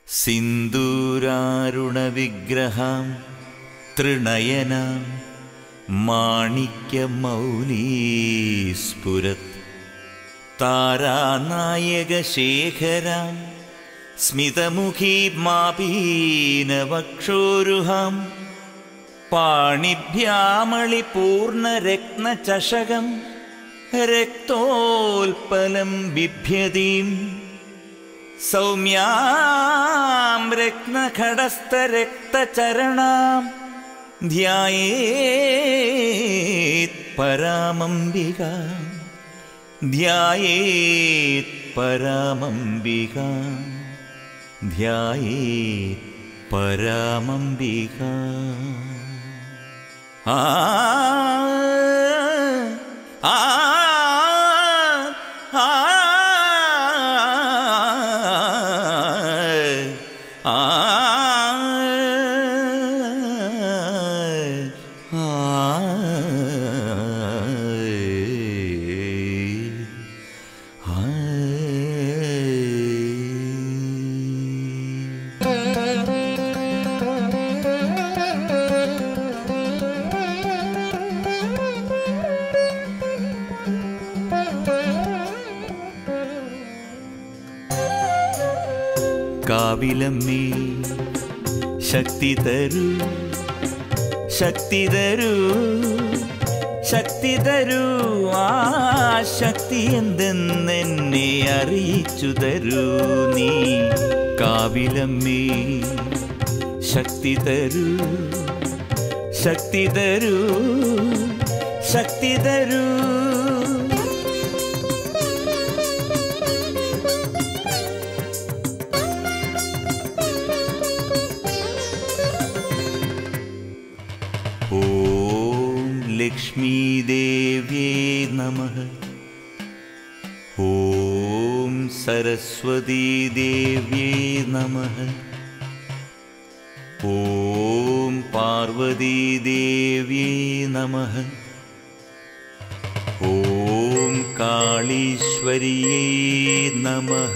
സിന്ദൂരാരുണവിഗ്രഹാം തൃണയനാം മാണിക്യമൗലീസ്ഫുരത് താരാനായകശേഖരാം സ്മിതമുഖീമാപീനവക്ഷോരുഹാം പാണിഭ്യാമളിപൂർണരത്നചഷകം രക്തോൽപലം ബിഭ്യതീം സൗമ്യാം രത്നഘടസ്ഥരക്തചരണാം ധ്യായേത് പരാമംബിക ധ്യായേത് പരാമംബിക ധ്യായേത് പരാമംബിക ആ ആ ആ കാവിലമ്മേ ശക്തി തരൂ ശക്തി തരൂ ശക്തി തരൂ ആ ശക്തി എന്തെന്നെന്നെ അറിയിച്ചു തരൂ നീ കാവിലമ്മേ ശക്തി തരൂ ശക്തി തരൂ ശക്തി തരൂ ॐ लक्ष्मीदेव्ये नमः ॐ सरस्वतीदेव्ये नमः ॐ पार्वतीदेव्ये नमः ॐ काळीश्वर्यै नमः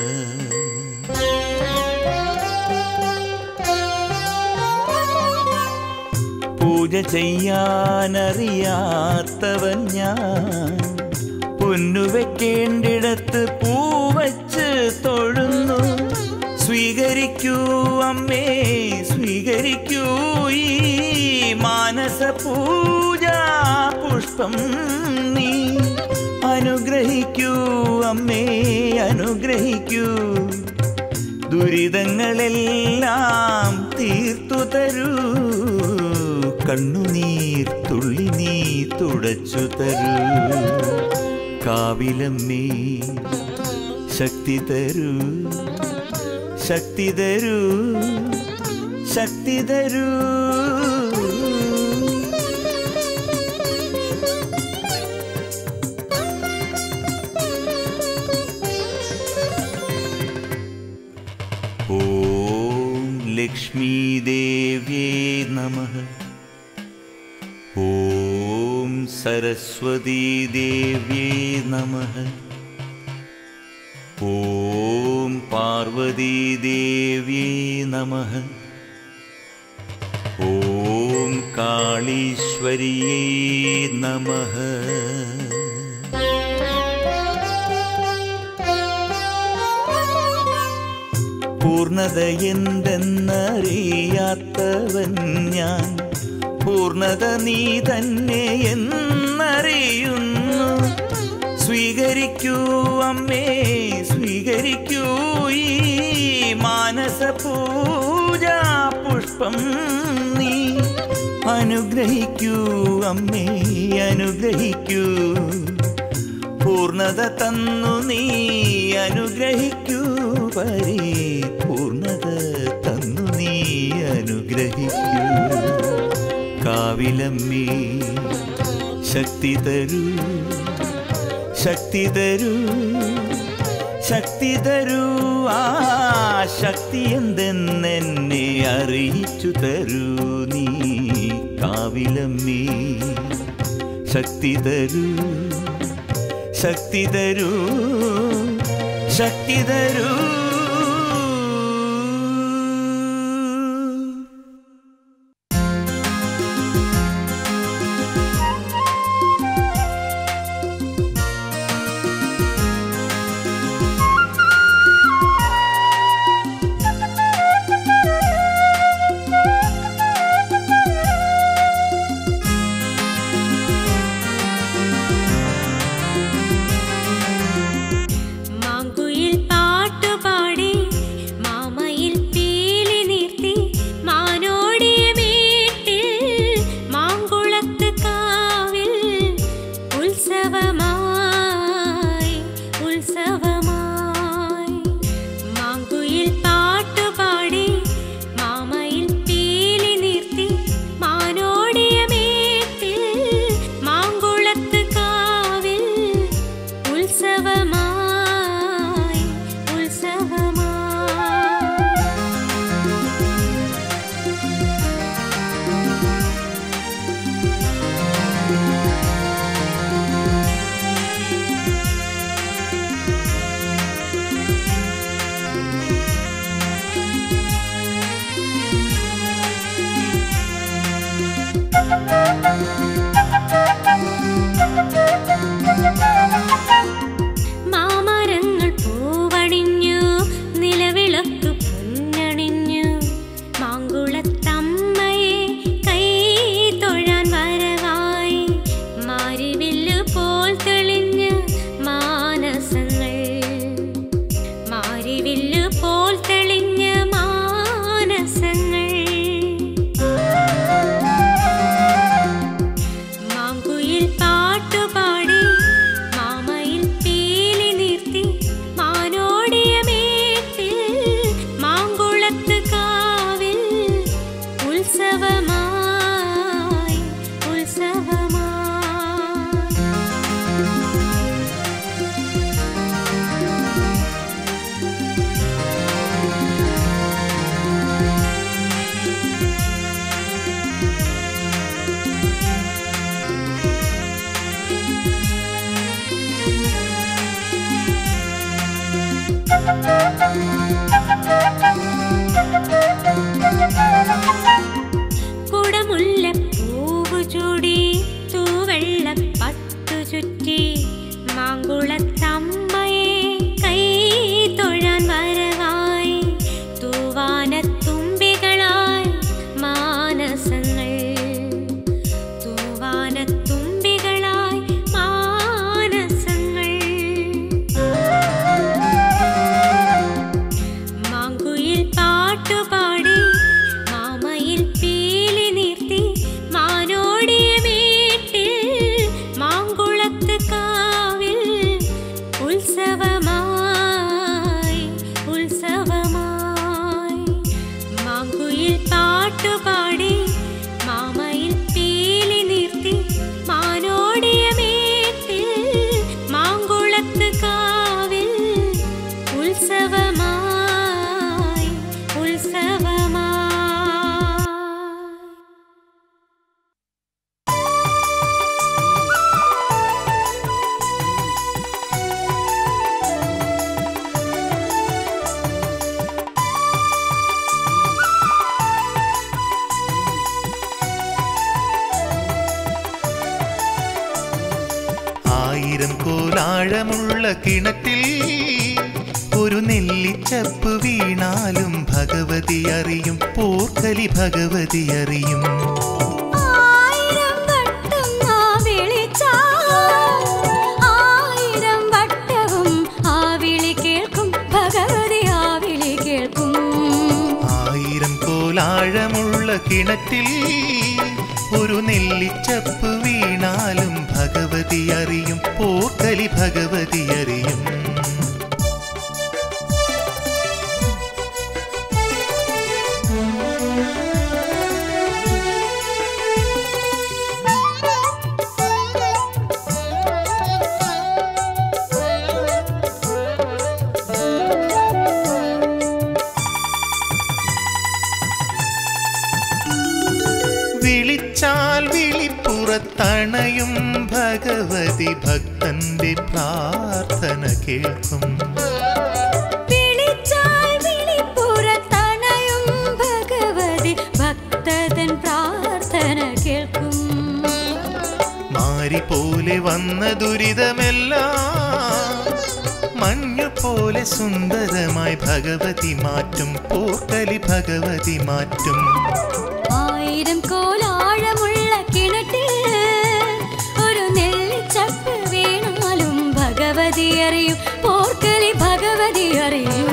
പൂജ ചെയ്യാനറിയാത്തവൻ ഞാൻ പൊന്നു വെക്കേണ്ടിടത്ത് പൂവച്ച് തൊഴുന്നു സ്വീകരിക്കൂ അമ്മേ സ്വീകരിക്കൂ ഈ മാനസ പൂജ പുഷ്പം നീ അനുഗ്രഹിക്കൂ അമ്മേ അനുഗ്രഹിക്കൂ ദുരിതങ്ങളെല്ലാം തീർത്തു തരൂ കണ്ണുനീർ തുള്ളി നീ തുടച്ചു തരൂ കാവിലമ്മേ ശക്തി തരൂ ശക്തി തരൂ ശക്തി തരൂ ॐ लक्ष्मीदेव्ये नमः ॐ सरस्वतीदेव्ये नमः ॐ पार्वतीदेव्ये नमः ॐ काळीश्वर्यै नमः പൂർണത എന്തെന്നറിയാത്തവൻ ഞാൻ പൂർണത നീ തന്നെ എന്നറിയുന്നു സ്വീകരിക്കൂ അമ്മേ സ്വീകരിക്കൂ ഈ മാനസ പൂജ പുഷ്പം നീ അനുഗ്രഹിക്കൂ അമ്മേ അനുഗ്രഹിക്കൂ പൂർണത തന്നു നീ അനുഗ്രഹിക്കൂ പരിപൂർണത തന്നു നീ അനുഗ്രഹിക്കൂ കാവിലമ്മേ ശക്തി തരൂ ശക്തി തരൂ ശക്തി തരൂ ആ ശക്തി എന്തെന്നെന്നെ അറിയിച്ചു തരൂ നീ കാവിലമ്മേ ശക്തി തരൂ ശക്തി തരൂ ശക്തി തരൂ പാട്ടുപാടി മാമയിൽ പീലി നിർത്തി മാനോടിയ മേട്ടിൽ മാങ്കുളത്ത് കാവിൽ ഉത്സവമായി ഉത്സവമായി മാങ്കുയിൽ പാട്ടുപാടി മാമയിൽ പീലി നിർത്തി മാനോടിയ മേട്ടിൽ മാങ്കുളത്ത് കാവിൽ ഉത്സവമായി ഉത്സവമായി ആയിരം കോലാഴമുള്ള കിണറ്റിൽ ഒരു നെല്ലിച്ചപ്പ് വീണാലും ഭഗവതി അറിയും പോർക്കലി ഭഗവതി അറിയും ആയിരം വട്ടം ആ വിളിച്ചാൽ ആയിരം വട്ടവും ആ വിളി കേൾക്കും ഭഗവതി ആ വിളി കേൾക്കും ആയിരം കോലാഴമുള്ള കിണറ്റിൽ ഒരു നെല്ലിച്ചപ്പ് വീണാലും ഭഗവതി അറിയും പോർക്കലി ഭഗവതി അറിയും വിളിച്ചാൽ വിളിപ്പുറത്തണയും ഭഗവതി ഭക്തന്റെ പ്രാർത്ഥന കേൾക്കും വിളിച്ചാൽ വിളിപ്പുറത്തണയും ഭഗവതി ഭക്തതൻ പ്രാർത്ഥന കേൾക്കും മാരി പോലെ വന്ന ദുരിതമെല്ലാം മഞ്ഞു പോലെ സുന്ദരമായി ഭഗവതി മാറ്റും പോർക്കലി ഭഗവതി മാറ്റും ആയിരം കോലാഴമുള്ള കിണറ്റിൽ ഒരു നെല്ലിച്ചപ്പ് വീണാലും ഭഗവതി അറിയും പോർക്കലി ഭഗവതി അറിയും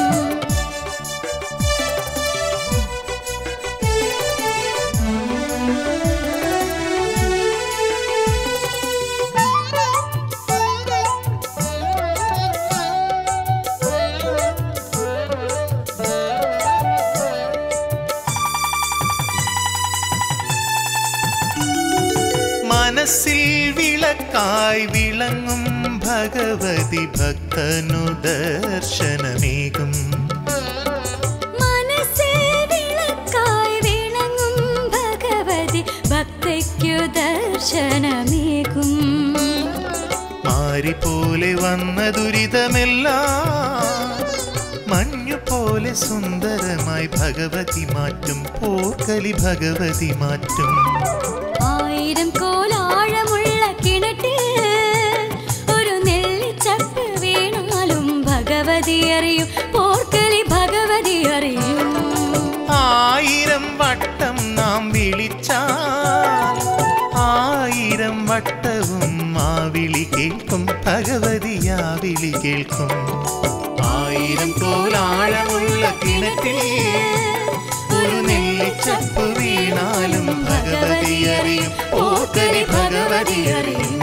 മനസ്സിൽ വിളക്കായി വിളങ്ങും ഭഗവതി ഭക്തനു ദർശനമേകും മനസ്സിൽ വിളക്കായി വിളങ്ങും ഭഗവതി ഭക്തയ്ക്കു ദർശനമേകും മാരി പോലെ വന്ന ദുരിതമെല്ലാം മഞ്ഞു പോലെ സുന്ദരമായി ഭഗവതി മാറ്റും പോർക്കലി ഭഗവതി മാറ്റും ആയിരം കോലാഴമുള്ള കിണറ്റിൽ ഒരു നെല്ലിച്ചപ്പ് വീണാലും ഭഗവതി അറിയും പോർക്കലി ഭഗവതി അറിയും ആയിരം വട്ടം നാം വിളിച്ചാൽ ആയിരം വട്ടവും ആ വിളി കേൾക്കും ഭഗവതി ആ വിളി കേൾക്കും ആയിരം കോലാഴമുള്ള കിണറ്റിൽ ഒരു നെല്ലിച്ചപ്പ് വീണാലും ഭഗവതി അറിയും പോക്കരി ഭഗവതി അറിയും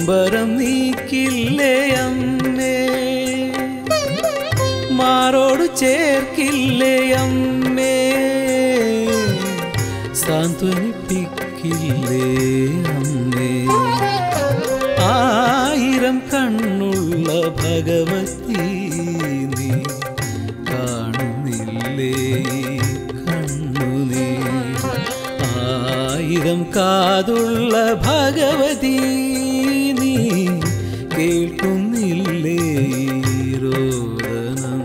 നൊമ്പരം നീക്കില്ലേ അമ്മേ മാറോട് ചേർക്കില്ലേ അമ്മേ സാന്ത്വനിപ്പിക്കില്ലേ അമ്മേ ആയിരം കണ്ണുള്ള ഭഗവതി നീ കാണുന്നില്ലേ കണ്ണു നീ ആയിരം കാതുള്ള ഭഗവതി നീ കേൾക്കുന്നില്ലേ ഈ രോദനം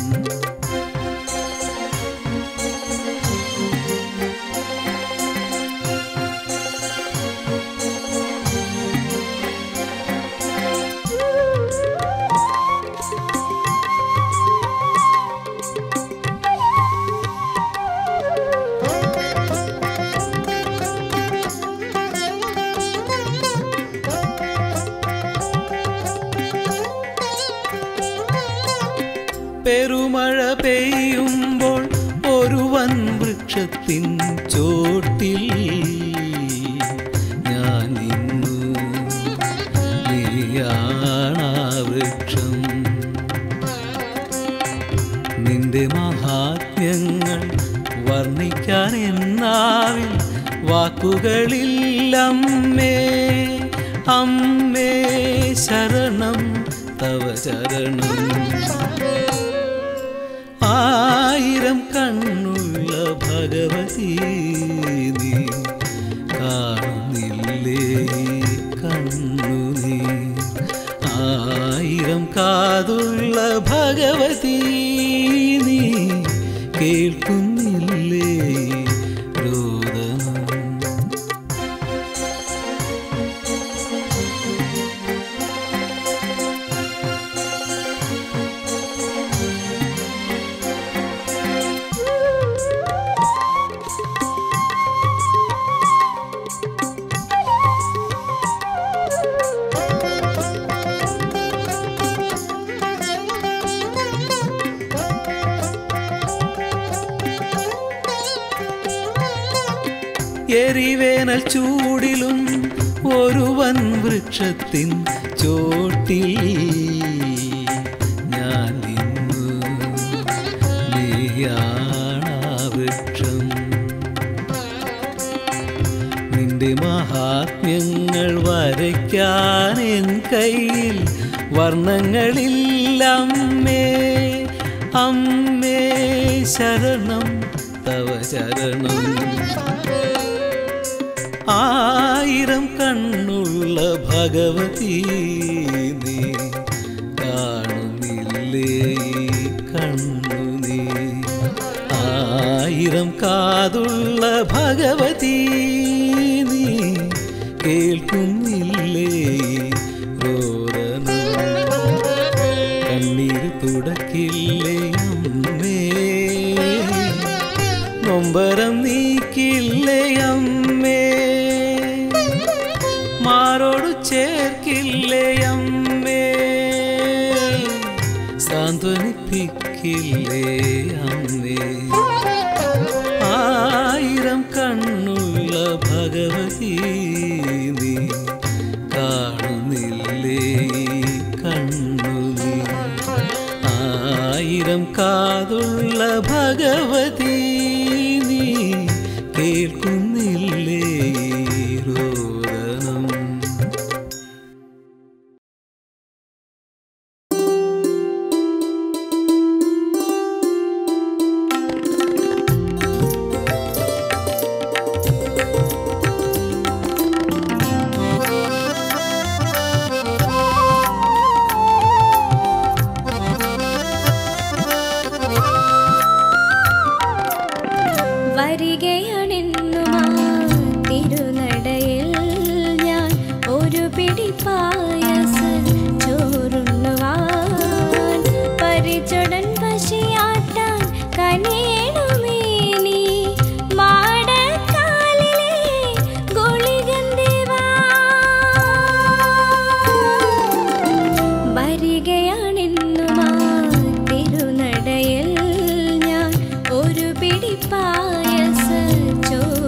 പെരുമഴ പെയ്യുമ്പോൾ ഒരു വൻ വൃക്ഷത്തിൻ ചോട്ടിൽ ഞാൻ നിന്നു നീയാണാ വൃക്ഷം നിന്റെ മഹാത്മ്യങ്ങൾ വർണ്ണിക്കാൻ എന്നാവിൽ വാക്കുകളില്ലമ്മേ അമ്മേ ശരണം തവ ശരണം ആയിരം കണ്ണുള്ള ഭഗവതി നീ കാണുന്നില്ലേ കണ്ണു നീ ആയിരം കാതുള്ള ഭഗവതി നീ കേൾക്കുന്നില്ലേ രോദനം എരിവേനൽ ചൂടിലും ഒരു വൻ വൃക്ഷത്തിൻ ചോട്ടിൽ ഞാൻ നിന്നു നീയാണാ വൃക്ഷം നിന്റെ മഹാത്മ്യങ്ങൾ വരയ്ക്കാൻ എൻ കയ്യിൽ വർണ്ണങ്ങളില്ലമ്മേ അമ്മേ ശരണം തവ ശരണം ആയിരം കണ്ണുള്ള ഭഗവതി നീ കാണുന്നില്ലേ ഈ കണ്ണു നീ ആയിരം കാതുള്ള ഭഗവതി നീ കേൾക്കുന്നില്ലേ ഈ രോദനം കണ്ണീർ തുടക്കില്ലേ അമ്മേ നൊമ്പരം നീക്കില്ലേ അമ്മേ മാറോട് ചേർക്കില്ലേ അമ്മേ സാന്ത്വനിപ്പിക്കില്ലേ അമ്മേ ആയിരം കണ്ണുള്ള ഭഗവതി നീ കാണുന്നില്ലേ ഈ കണ്ണു നീ ആയിരം കാതുള്ള ഭഗവതി നീ കേൾക്കുന്നില്ലേ ഈ രോദനം വരികയാണെന്നുമാ തിരുനടയിൽ ഞാൻ ഒരു പിടി പായസ ചോറുണ്ണുവാൻ പരിചുടൻ പശിയാട്ടാൻ കനിയണമേ നീ മാടക്കാലിലെ ഗുളികന്തിവാ വരികയാണെന്നുമാ തിരുനടയിൽ ഞാൻ ഒരു പിടി പായസ ചോറുണ്ണുവാൻ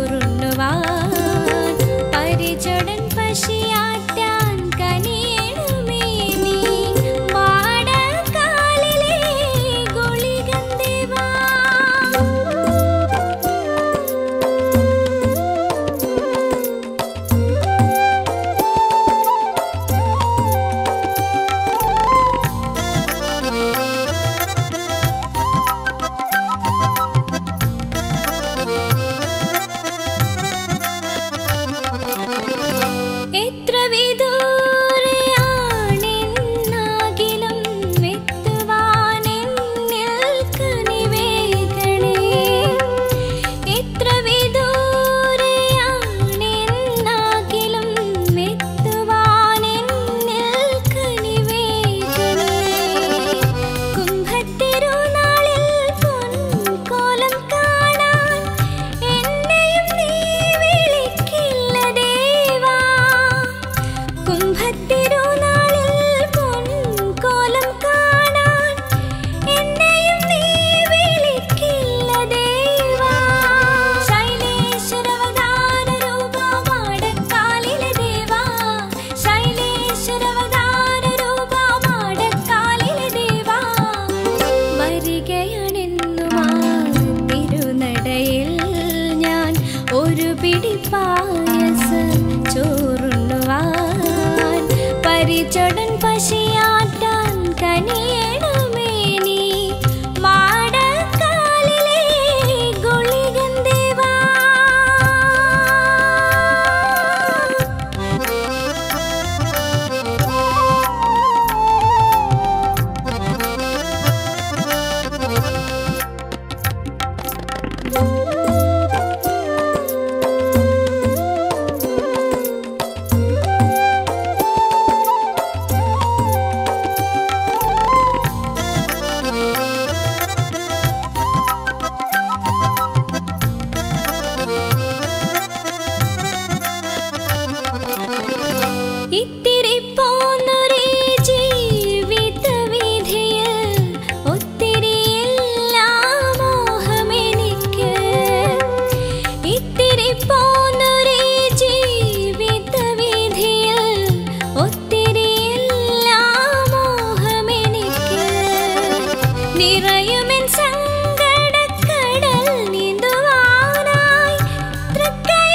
പിടി പായസ ചോറുണ്ണുവാൻ പരിചൊടൻ പശിയാട്ടാൻ കനിയണമേ നീ മാടക്കാലിലെ ഗുളികൻ ദേവാ ഇത്തിരി പോന്നൊരേ ജീവിത വീഥിയിൽ ഒത്തിരി എല്ലാ മോഹമെനിക്ക് ഇത്തിരി പോന്നൊരേ ജീവിത വീഥിയിൽ ഒത്തിരി എല്ലാ മോഹമെനിക്ക് നിറയുമെൻ സങ്കടക്കടൽ നീന്തുവാനായി തൃക്കൈ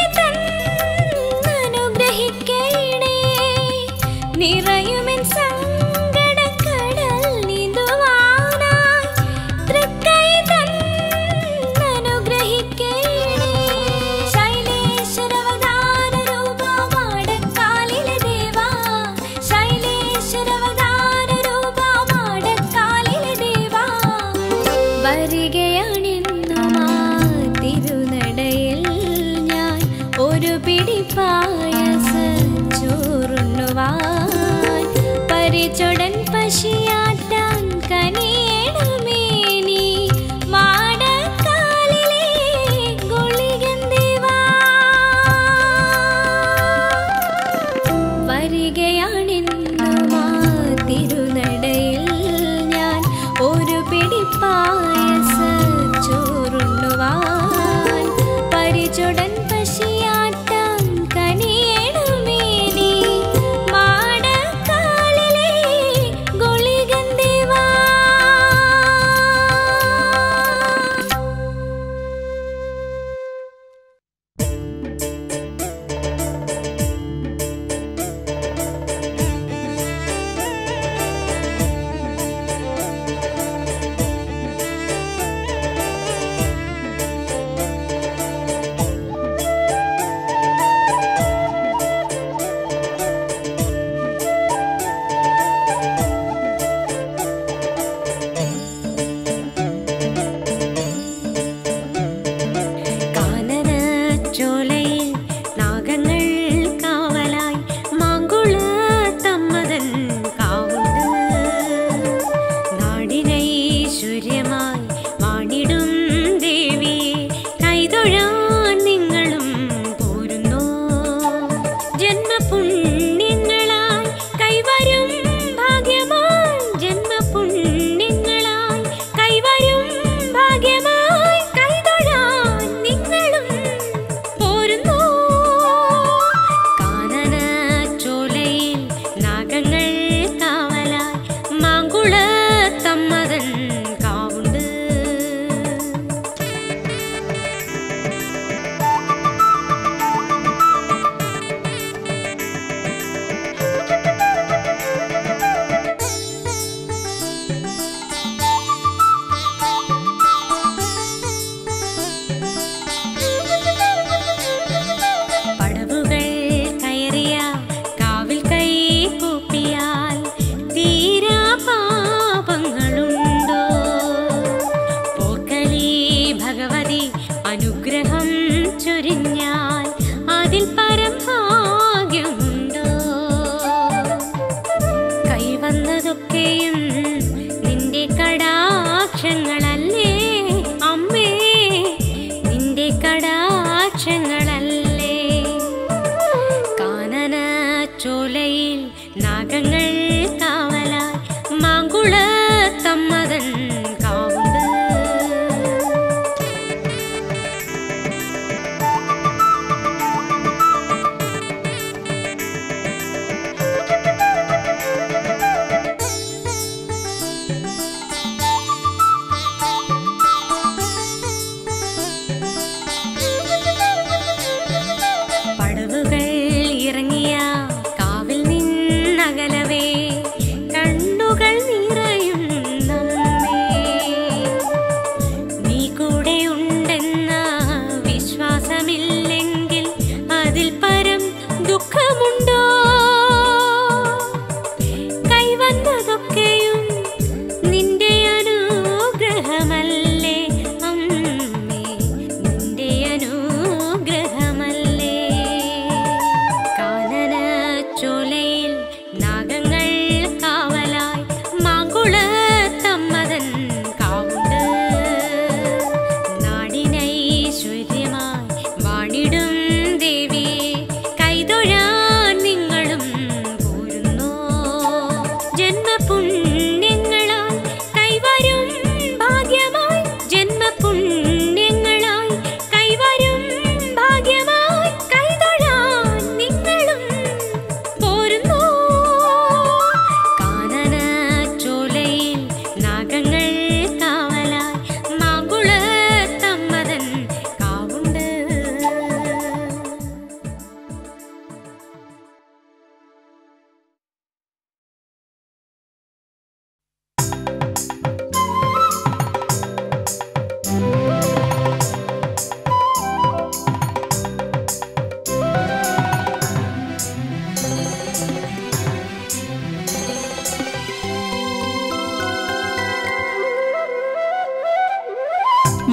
തന്നനുഗ്രഹിക്കണേ നിറയുമെൻ സങ്കടക്കടൽ നീന്തുവാനായി തൃക്കൈ തന്നനുഗ്രഹിക്കണേ ശൈലേശ്വരവതാര രൂപമാടക്കാലിലെ ദേവാ ശൈലേശ്വരവതാര രൂപമാടക്കാലിലെ ദേവാ വരികയാണെന്നുമാ തിരുനടയിൽ ഞാൻ ഒരു പിടി പായസ ചോറുണ്ണുവാൻ പരിചൊടൻ പശിയാട്ടാൻ കനിയണമേ നീ മാടക്കാലിലെ ഗുളികൻ ദേവാ വരികയാണെന്നുമാ തിരുനടയിൽ ഞാൻ ഒരു പിടി പായസ ചോറുണ്ണുവാൻ പരിചുടൻ പശിയാട്ടാൻ കനിയണമേ നീ മാടക്കാലിലെ ഗുളികൻ ദേവാ കാനനച്ചോലയിൽ നാഗങ്ങൾ കാവലായി മാങ്കുള തമ്മതൻ കാവുണ്ട് നാടിനൈശ്വര്യമായി വാണിടും ദേവിയെ കൈതൊഴാൻ നിങ്ങളും പോരുന്നോ ജന്മപുണ്യങ്ങളായി കൈവരും ഭാഗ്യമായി ജന്മപുണ്യങ്ങളായി കൈവരും ഭാഗ്യമായി കൈതൊഴാൻ നിങ്ങളും പോരുന്നോ കാനനച്ചോലയിൽ നാഗങ്ങൾ കാവലായി മാങ്കുള തമ്മതൻ കാവുണ്ട് പടവുകൾ കയറിയ കാവിൽ കൈ കൂപ്പിയാൽ തീരാ പാപങ്ങളുണ്ടോ പോർക്കലി ഭഗവതി അനുഗ്രഹം ചൊരിഞ്ഞാൽ അതിൽ പരം ഭാഗ്യമുണ്ടോ കൈവന്നതൊക്കെയും നിന്റെ കടാക്ഷങ്ങളല്ലേ അമ്മേ നിന്റെ കടാക്ഷങ്ങളല്ലേ കാനന ചോലയിൽ നാഗങ്ങൾ കാവലായി മാങ്കുള തമ്മതൻ കാവുണ്ട്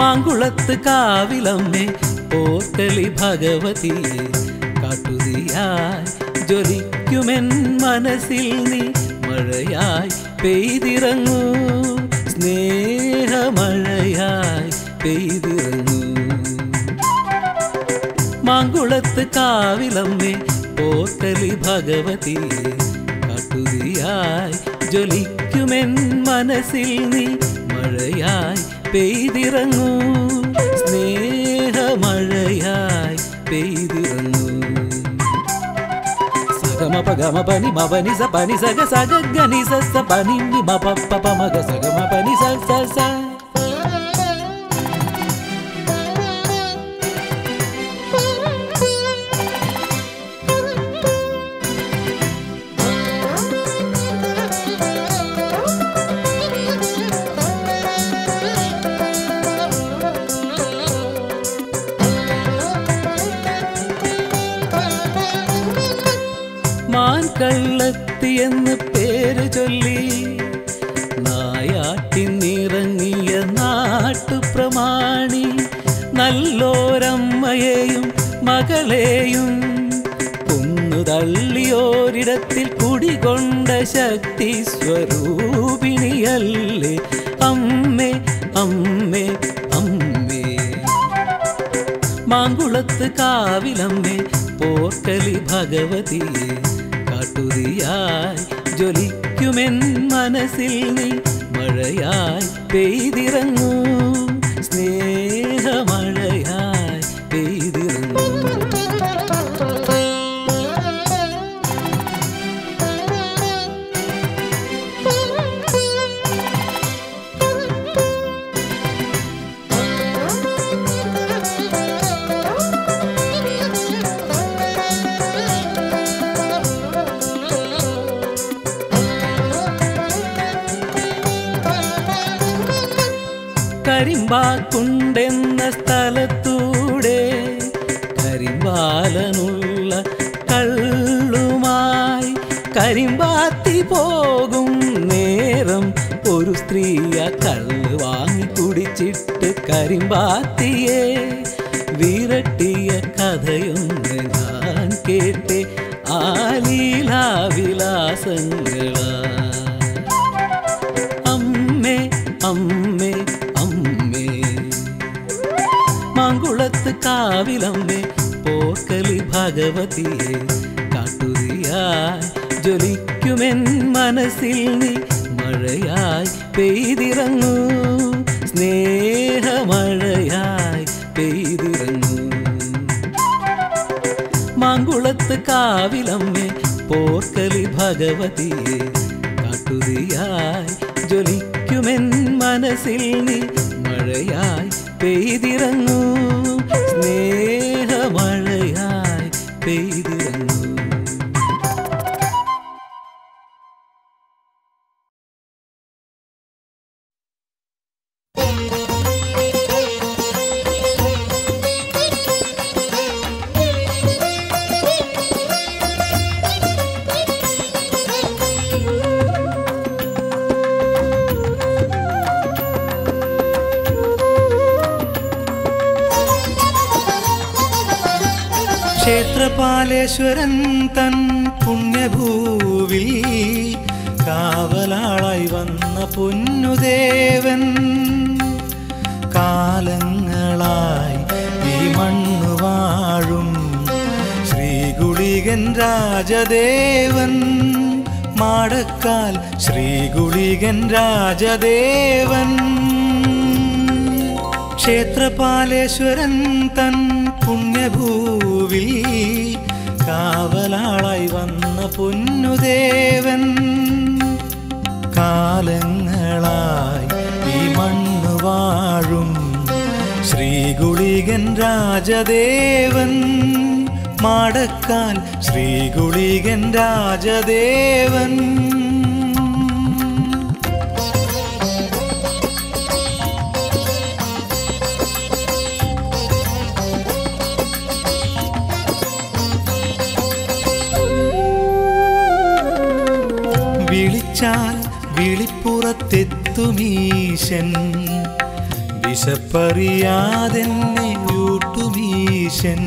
മാങ്കുളത്ത് കാവിലമ്മേ പോർക്കളി ഭഗവതിയെ കാട്ടുതിയായി ജ്വലിക്കുമെൻ മനസ്സിൽ നീ മഴയായി പെയ്തിറങ്ങൂ സ്നേഹമഴയായി പെയ്തിറങ്ങൂ മാങ്കുളത്ത് കാവിലമ്മേ പോർക്കലി ഭഗവതിയെ കാട്ടുതിയായി ജ്വലിക്കുമെൻ മനസ്സിൽ നീ മഴയായി പെയ്തിറങ്ങൂ സ്നേഹമഴയായി പെയ്തിറങ്ങൂ സഗമപ ഗമ പനി മപനി സ പനി സഗ സഗ ഗനി സ സ പനി നി മ പ പ പ മഗ സഗമ പനി സ സ സ മാൻ കള്ളത്തി എന്ന് പേര് ചൊല്ലി നായാട്ടിന്നിറങ്ങിയ നാട്ടുപ്രമാണി നല്ലോരമ്മയെയും മകളെയും കൊന്നു തള്ളിയോരിടത്തിൽ കുടികൊണ്ട ശക്തി സ്വരൂപിണിയല്ലേ അമ്മേ അമ്മേ അമ്മേ മാങ്കുളത്ത് കാവിലമ്മേ പോർക്കലി ഭഗവതിയെ കാട്ടുതിയായി ജ്വലിക്കുമെൻ മനസ്സിൽ നീ മഴയായി പെയ്തിറങ്ങൂ സ്നേഹമഴയായി പെയ്തിറങ്ങൂ കരിമ്പാക്കുണ്ടെന്ന സ്ഥലത്തൂടെ കരിമ്പാലനുള്ള കള്ളുമായി കരിമ്പാത്തി പോകും നേരം ഒരു സ്ത്രീയ കള്ള് വാങ്ങി കുടിച്ചിട്ട് കരിമ്പാത്തിയെ വിരട്ടിയ കഥയൊന്ന് ഞാൻ കേട്ടെ ആലീലാവിലാസങ്ങളാ അമ്മേ അമ്മേ അമ്മേ മാങ്കുളത്ത് കാവിലമ്മേ പോർക്കലി ഭഗവതിയെ കാട്ടുതിയായി ജ്വലിക്കുമെൻ മനസ്സിൽ നീ മഴയായി പെയ്തിറങ്ങൂ സ്നേഹമഴയായി പെയ്തിറങ്ങൂ മാങ്കുളത്ത് കാവിലമ്മേ പോർക്കലി ഭഗവതിയെ കാട്ടുതിയായി ജ്വലിക്കുമെൻ മനസ്സിൽ നീ മഴയായി പെയ്തിറങ്ങൂ സ്നേഹമഴയായി പെയ്തിറങ്ങൂ ക്ഷേത്രപാലേശ്വരൻ തൻ പുണ്യഭൂവിൽ കാവലാളായി വന്ന പൊന്നുദേവൻ കാലങ്ങളായി ഈ മണ്ണു വാഴും ശ്രീകുളികൻ രാജദേവൻ മാടക്കാൽ ശ്രീകുളികൻ രാജദേവൻ ക്ഷേത്രപാലേശ്വരൻ തൻ പുണ്യഭൂവിൽ കാവലാളായി വന്ന പൊന്നുദേവൻ കാലങ്ങളായി ഈ മണ്ണു വാഴും ശ്രീകുളികൻ രാജദേവൻ മാടക്കാൽ ശ്രീകുളികൻ രാജദേവൻ വിളിച്ചാൽ വിളിപ്പുറത്തെത്തുമീശൻ വിശപ്പറിയാതെന്നെ ഊട്ടുമീശൻ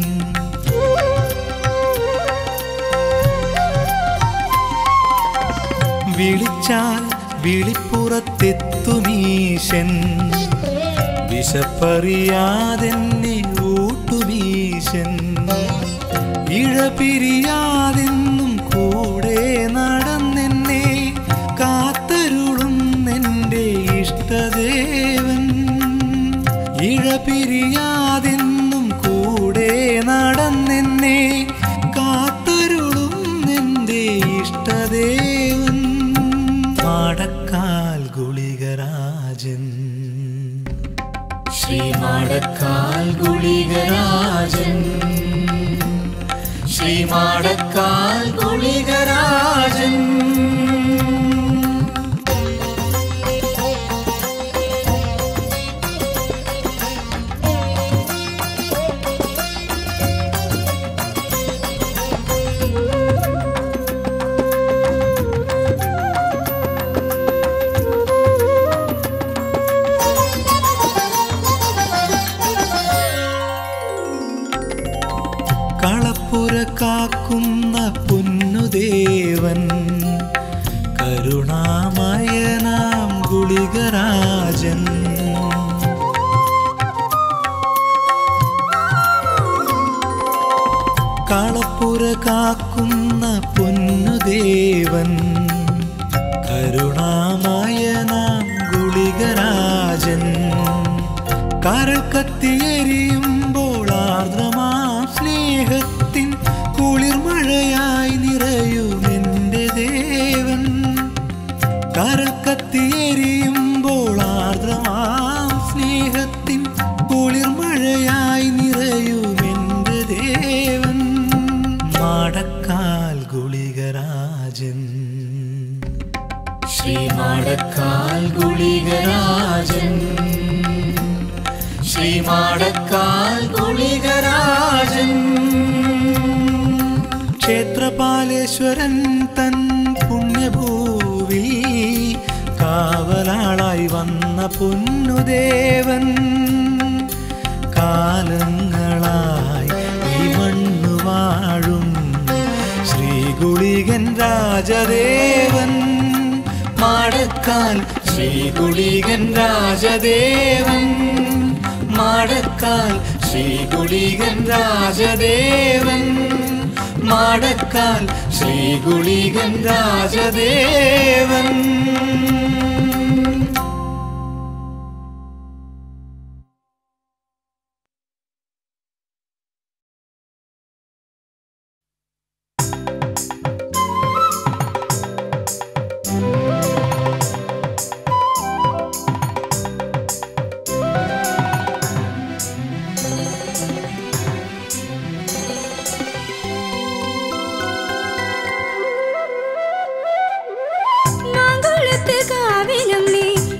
വിളിച്ചാൽ വിളിപ്പുറത്തെത്തുമീശൻ വിശപ്പറിയാതെന്നെ ഊട്ടുമീശൻ ഇഴപിരിയാതെന്നും കൂടെ നടന്നെന്നെ കാത്തരുളും എൻ്റെ ഇഷ്ടദേവൻ ഇഴപിരിയാതെന്നും കൂടെ നടന്നെന്നെ കാത്തരുളും എൻ്റെ ഇഷ്ടദേവൻ മാടക്കാൽ ഗുളികരാജൻ ശ്രീമാടക്കാൽ ഗുളികരാജൻ ശ്രീമാടക്കാൽ ഗുളികരാജൻ കളപ്പുര കാക്കുന്ന പൊന്നുദേവൻ കരുണാമയനാം ഗുളികരാജൻ കളപ്പുര കാക്കുന്ന പൊന്നുദേവൻ കരുണാമയനാം ഗുളികരാജൻ കരൾ കത്തിയെരിയുമ്പോൾ ആർദ്രമാം സ്നേഹത്തിൻ കുളിർമഴയായി നിറയും എൻ്റെ ദേവൻ കരൾ കത്തിയെരിയുമ്പോൾ ആർദ്രമാം സ്നേഹത്തിൻ കുളിർമഴയായി നിറയും എൻ്റെ ദേവൻ മാടക്കാൽ ഗുളികരാജൻ ശ്രീമാടക്കാൽ ഗുളികരാജൻ ശ്രീമാടക്കാൽ ഗുളികരാജൻ ക്ഷേത്രപാലേശ്വരൻ തൻ പുണ്യഭൂവിൽ കാവലാളായി വന്ന പൊന്നുദേവൻ കാലങ്ങളായി ഈ മണ്ണു വാഴും ശ്രീകുളികൻ രാജദേവൻ മാടക്കാൽ ശ്രീകുളികൻ രാജദേവൻ മാടക്കാൽ ശ്രീകുളികൻ രാജദേവൻ മാടക്കാൽ ശ്രീകുളികൻ രാജദേവൻ മാങ്കുളത്ത് കാവിലും നീ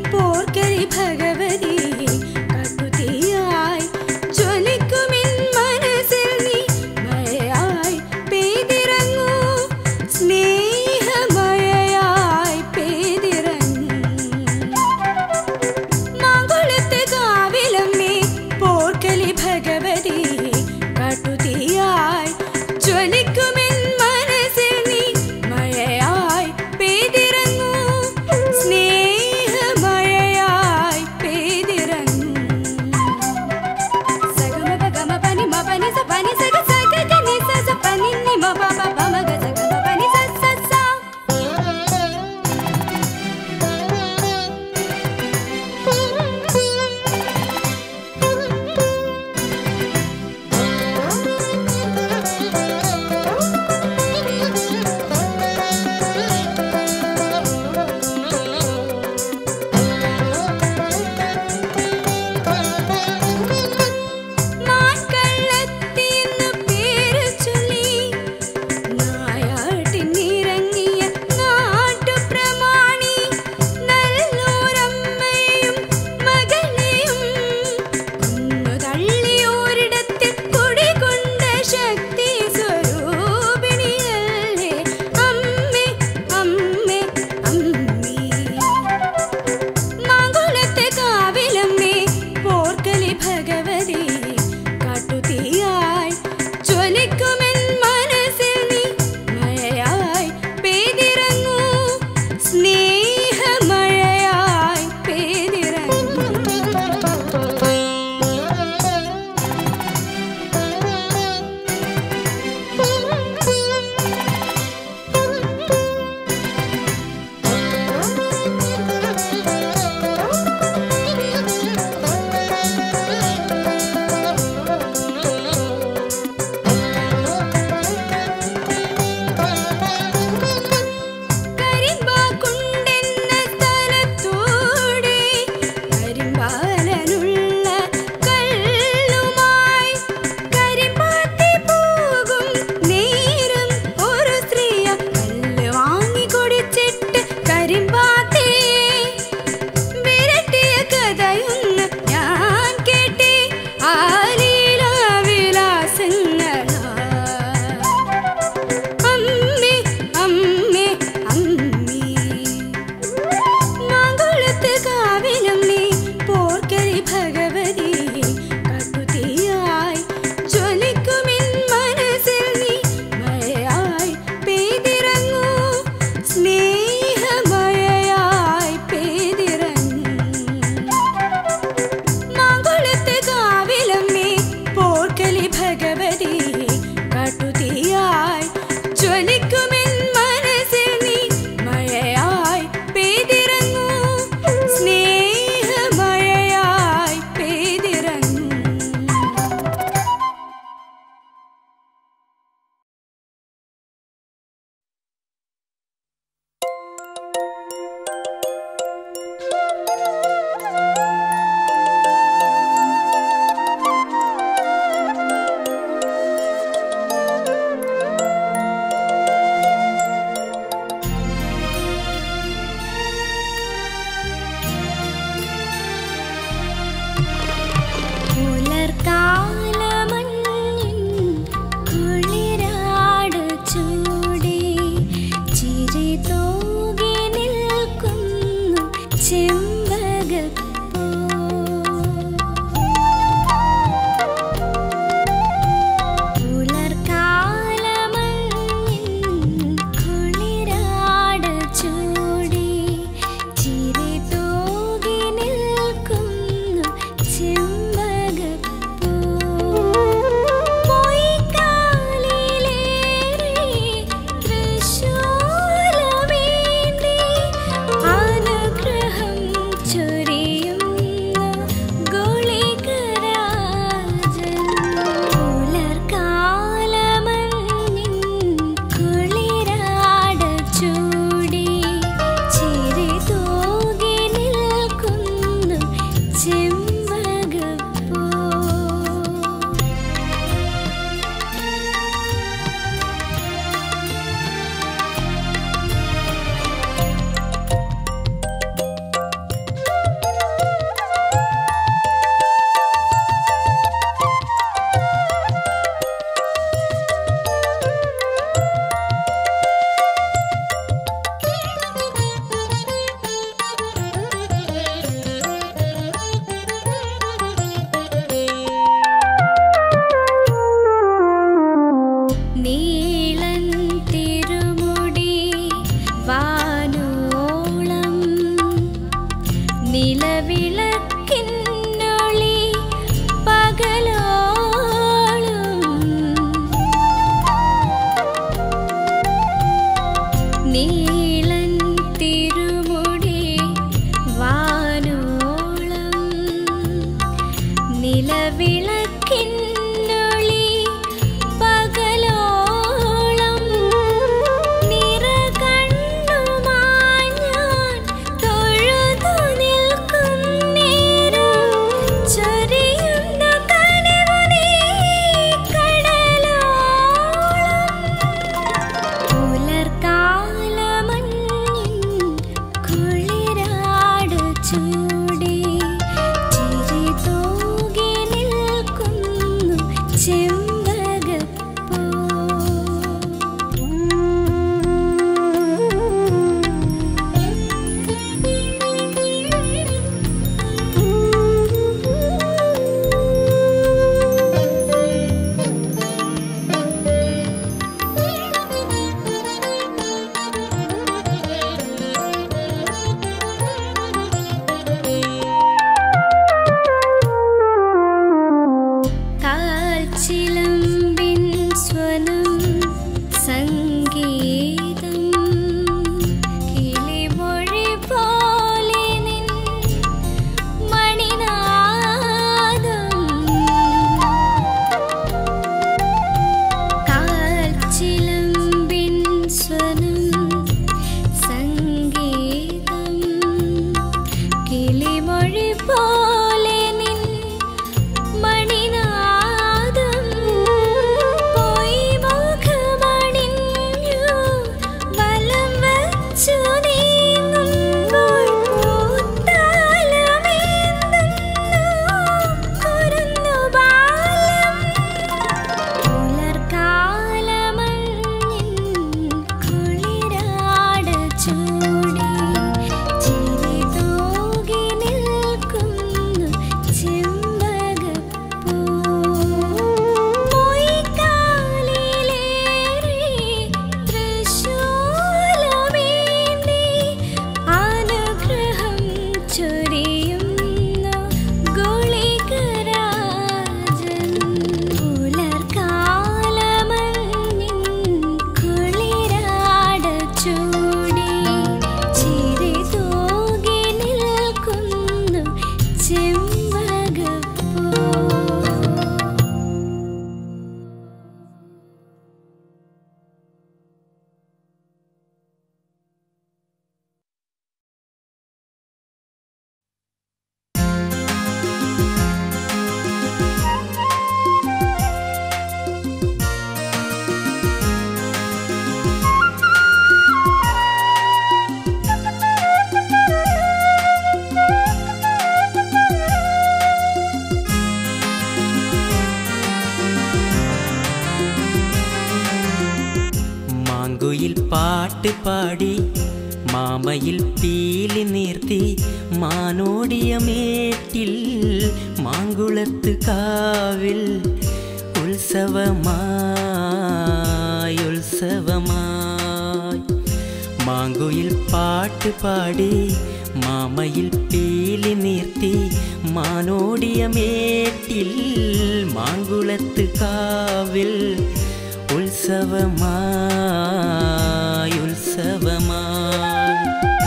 മാങ്കുയിൽ പാട്ട് പാടി മാമയിൽ പീലി നീർത്തി മാനോടിയ മേട്ടിൽ മാങ്കുളത്ത് കാവിൽ ഉത്സവമായി ഉത്സവമായി മാങ്കുയിൽ പാട്ട് പാടി മാമയിൽ പീലി നീർത്തി മാനോടിയ മേട്ടിൽ മാങ്കുളത്ത് കാവിൽ ഉത്സവമായി ഉത്സവമായി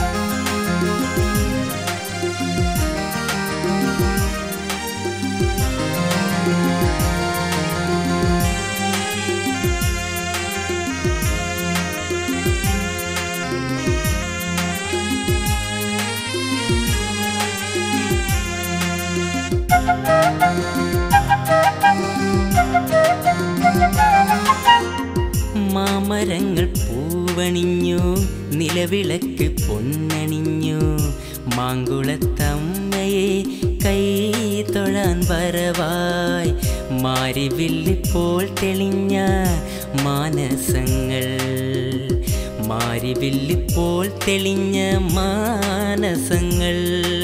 മാമരങ്ങൾ പൂവണിഞ്ഞു നിലവിളക്ക് പൊന്നണിഞ്ഞു മാങ്കുളത്തമ്മയെ കൈ തൊഴാൻ വരവായി മാരിവില്ലിപ്പോൾ തെളിഞ്ഞ മാനസങ്ങൾ മാരിവില്ലിപ്പോൾ തെളിഞ്ഞ മാനസങ്ങൾ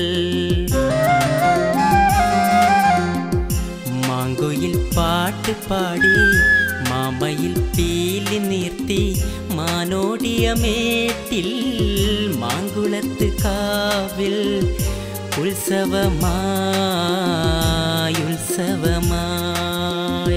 മാങ്കുയിൽ പാട്ട് പാടി മാമയിൽ പീലി നീർത്തി മാനോടിയ മേട്ടിൽ മാങ്കുളത്ത് കാവിൽ ഉത്സവമായി ഉത്സവമായി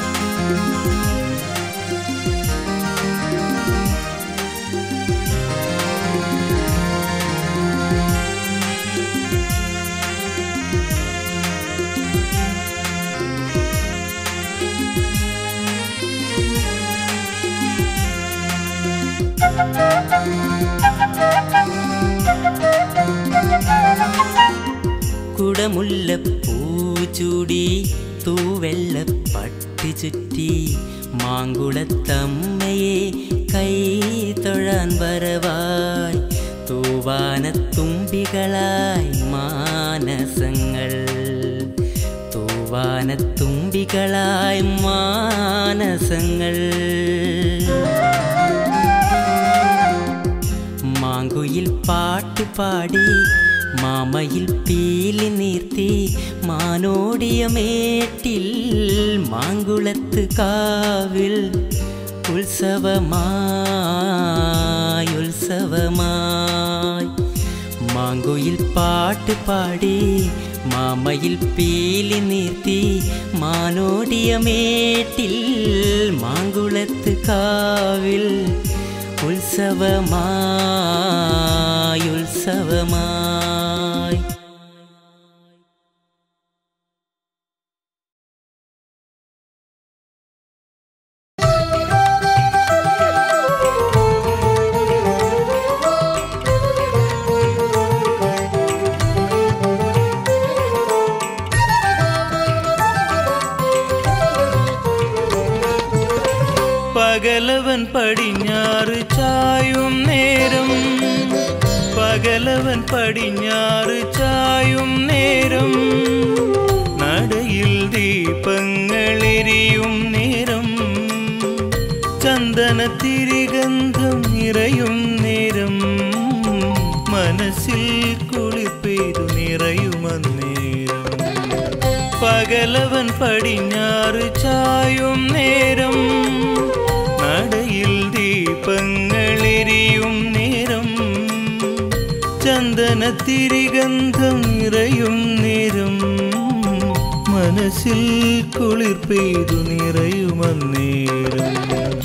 കുടമുല്ലപ്പൂ ചൂടി തൂവെള്ളപ്പട്ട് ചുറ്റി മാങ്കുളത്തമ്മയെ കൈ തൊഴാൻ വരവായി തൂവാനത്തുമ്പികളായി മാനസങ്ങൾ തൂവാനത്തുമ്പികളായി മാനസങ്ങൾ മാങ്കുയിൽ പാട്ട് പാടി മാമയിൽ പീലി നീർത്തി മാനോടിയ മേട്ടിൽ മാങ്കുളത്ത് കാവിൽ ഉത്സവമായി ഉത്സവമായി മാങ്കുയിൽ പാട്ട് പാടി മാമയിൽ പീലി നീർത്തി മാനോടിയ മേട്ടിൽ മാങ്കുളത്ത് കാവിൽ ഉത്സവമായി ഉത്സവമായി പകലവൻ പടിഞ്ഞാറ് ചായും നേരം പകലവൻ പടിഞ്ഞാറ് ചായും നേരം നടയിൽ ദീപങ്ങളെരിയും നേരം ചന്ദനത്തിരിഗന്ധം നിറയും നേരം മനസ്സിൽ കുളിപ്പെയ്തു നിറയുമന്നേരം പകലവൻ പടിഞ്ഞാറ് ചായും നേരം നടയിൽ ദീപങ്ങളെരിയും നേരം ചന്ദനത്തിരിഗന്ധം നിറയും നേരം മനസ്സിൽ കുളിർ പെയ്തു നിറയുമന്നേരം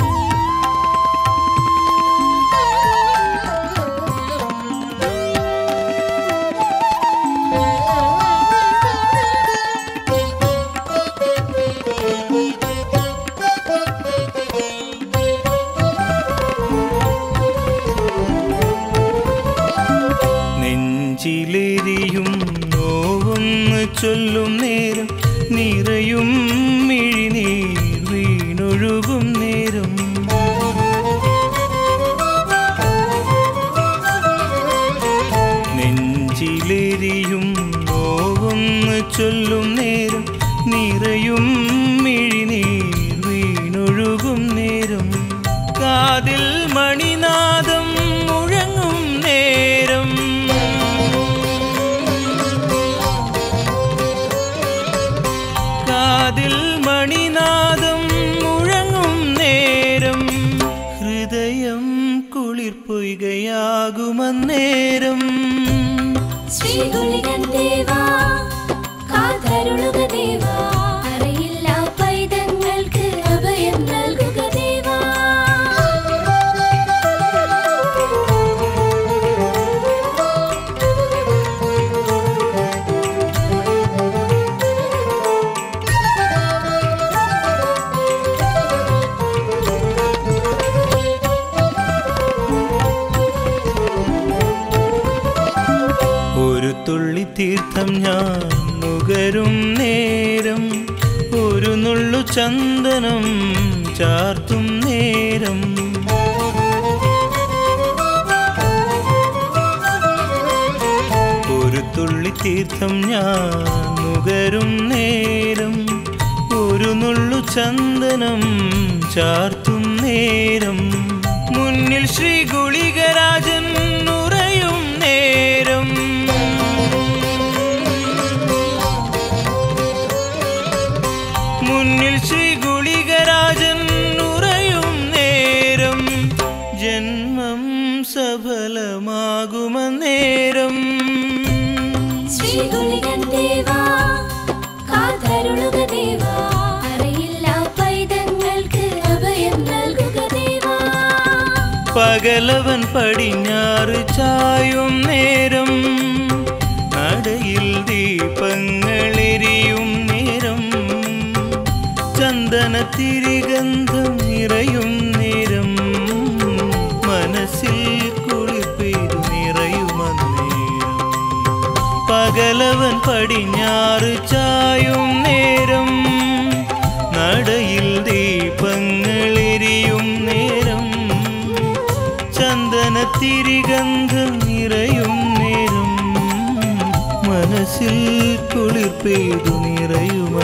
നെഞ്ചിലെരിയും നോവൊന്ന് ചൊല്ലും നേരം നിറയും മിഴിനീർ വീണൊഴുകും നേരം നെഞ്ചിലെരിയും നോവൊന്ന് ചൊല്ലും നേരം നിറയും മിഴിനീർ വീണൊഴുകും നേരം കാതിൽ മ ഞാൻ നുകരും നേരം ഒരു നുള്ളു ചന്ദനം ചാർത്തും നേരം ഒരു തുള്ളി തീർത്ഥം ഞാൻ നുകരും നേരം ഒരു നുള്ളു ചന്ദനം ചാർത്തും നേരം മുന്നിൽ ശ്രീ ഗുളികരാജൻ ഉറയും നേരം മുന്നിൽ ശ്രീ ഗുളികരാജൻ ഉറയും നേരം ജന്മം സഫലമാകുമന്നേരം ശ്രീ ഗുളികൻ ദേവാ കാതരുളുക ദേവാ അറിയില്ല പൈതങ്ങൾക്ക് അഭയം നൽകുക ദേവാ പകലവൻ പടിഞ്ഞാറ് ചായും നേരം നടയിൽ ദീപങ്ങളെരിയും നേരം ചന്ദന തിരിഗന്ധം നിറയും നേരം മനസ്സിൽ കുളിപ്പെയ്തു നിറയുമന്നേരം പകലവൻ പടിഞ്ഞാറ് ചായും നേരം നടയിൽ ദീപങ്ങളെരിയും നേരം ചന്ദന തിരിഗന്ധം നിറയും നേരം മനസ്സിൽ കുളിർ പെയ്തു നിറയും